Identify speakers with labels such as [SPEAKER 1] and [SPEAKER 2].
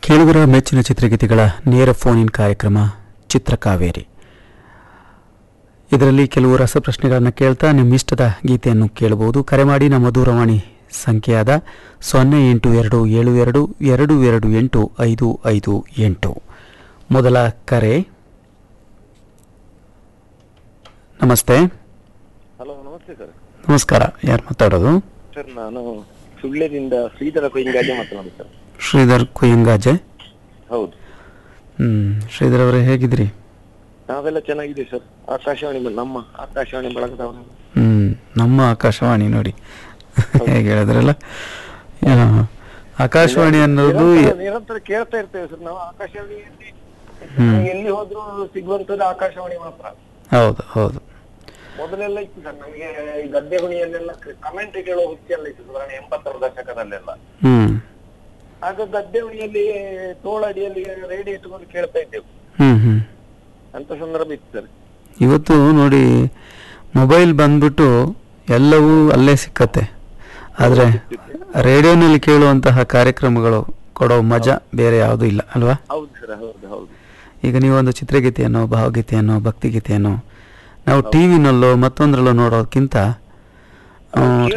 [SPEAKER 1] ಕೇಳುಗರ ಮೆಚ್ಚಿನ ಚಿತ್ರಗೀತೆಗಳ ನೇರ ಫೋನ್ ಇನ್ ಕಾರ್ಯಕ್ರಮ ಚಿತ್ರಕಾವೇರಿ ಇದರಲ್ಲಿ ಕೆಲವು ರಸಪ್ರಶ್ನೆಗಳನ್ನು ಕೇಳ್ತಾ ನಿಮ್ಮ ಇಷ್ಟದ ಗೀತೆಯನ್ನು ಕೇಳಬಹುದು ಕರೆ ಮಾಡಿ ನಮ್ಮ ದೂರವಾಣಿ ಸಂಖ್ಯೆಯಾದ ಸೊನ್ನೆ ಎಂಟು ಎರಡು ಏಳು ಎರಡು ಎರಡು ಎರಡು ಎಂಟು ಐದು ಐದು ಎಂಟು ಮೊದಲ ಕರೆ ನಮಸ್ತೆ
[SPEAKER 2] ಹಲೋ ನಮಸ್ತೆ ಸರ್
[SPEAKER 1] ನಮಸ್ಕಾರ ಯಾರು ಮಾತಾಡೋದು
[SPEAKER 2] ಸರ್ ನಾನು ಸುಳ್ಯದಿಂದ ಶ್ರೀಧರ ಕೊಯ್ಯಿಂಗಾಜೆ ಮಾತನಾಡುದು ಸರ್
[SPEAKER 1] ಶ್ರೀಧರ್ ಕುಯ್ಯಂಗಾಜೆ
[SPEAKER 2] ಹೌದು
[SPEAKER 1] ಹ್ಮ್ ಶ್ರೀಧರ್ ಅವರೇ ಹೇಗಿದ್ರಿ
[SPEAKER 2] ನಾವೆಲ್ಲ ಚೆನ್ನಾಗಿದೆ ಸರ್ ಆಕಾಶವಾಣಿ ಬ- ನಮ್ಮ ಆಕಾಶವಾಣಿ ಬಳಗದವರು
[SPEAKER 1] ಹ್ಮ್ ನಮ್ಮ ಆಕಾಶವಾಣಿ ನೋಡಿ ಹೇಗೆ ಹೇಳಿದ್ರಲ್ಲ ಆ, ಆಕಾಶವಾಣಿ ಅನ್ನೋದು
[SPEAKER 2] ನಿರಂತರ ನಿರಂತರ ಕೇಳ್ತಾ ಇರ್ತೇವೆ ಸರ್ ನಾವು ಆಕಾಶವಾಣಿಯಲ್ಲಿ ಎಲ್ಲಿ ಹೋದ್ರು ಸಿಗುವಂತದ್ದು ಆಕಾಶವಾಣಿ ಮಾತ್ರ
[SPEAKER 1] ಹೌದು ಹೌದು
[SPEAKER 2] ಮೊದಲೆಲ್ಲ ಇತ್ತು ಸರ್ ನಮಗೆ ಈ ಗದ್ದೆ ಹುಣಿಯಲ್ಲೆಲ್ಲ ಕಮೆಂಟ್ ಕೇಳೋ ಹುಚ್ಚೆಲ್ಲ ಇತ್ತು ಸರ್ ಎಂಬತ್ತರ ದಶಕದಲ್ಲೆಲ್ಲ
[SPEAKER 1] ಹ್ಮ್
[SPEAKER 2] ಆಗ ಗದ್ದೆ ಹುಣಿಯಲ್ಲಿ ತೋಳಡಿಯಲ್ಲಿ ರೇಡಿಯೋ ಇಟ್ಟುಕೊಂಡು ಕೇಳ್ತಾ ಇದ್ದೆವು
[SPEAKER 1] ಹ್ಮ್ ಹ್ಮ್
[SPEAKER 2] ಅಂತ ಸಂದರ್ಭ ಇತ್ತು ಸರ್
[SPEAKER 1] ಇವತ್ತು ನೋಡಿ ಮೊಬೈಲ್ ಬಂದ್ಬಿಟ್ಟು ಎಲ್ಲವೂ ಅಲ್ಲೇ ಸಿಕ್ಕತ್ತೆ ಆದರೆ ರೇಡಿಯೋನಲ್ಲಿ ಕೇಳುವಂತಹ ಕಾರ್ಯಕ್ರಮಗಳು ಕೊಡೋ ಮಜಾ ಬೇರೆ ಯಾವುದೂ ಇಲ್ಲ ಅಲ್ವಾ
[SPEAKER 2] ಹೌದು ಸರ್ ಹೌದು ಹೌದು
[SPEAKER 1] ಈಗ ನೀವೊಂದು ಚಿತ್ರಗೀತೆಯನ್ನು ಭಾವಗೀತೆಯನ್ನು ಭಕ್ತಿಗೀತೆಯನ್ನು ನಾವು ಟಿ ವಿನಲ್ಲೋ ಮತ್ತೊಂದರಲ್ಲೋ ನೋಡೋದಕ್ಕಿಂತ ಆ,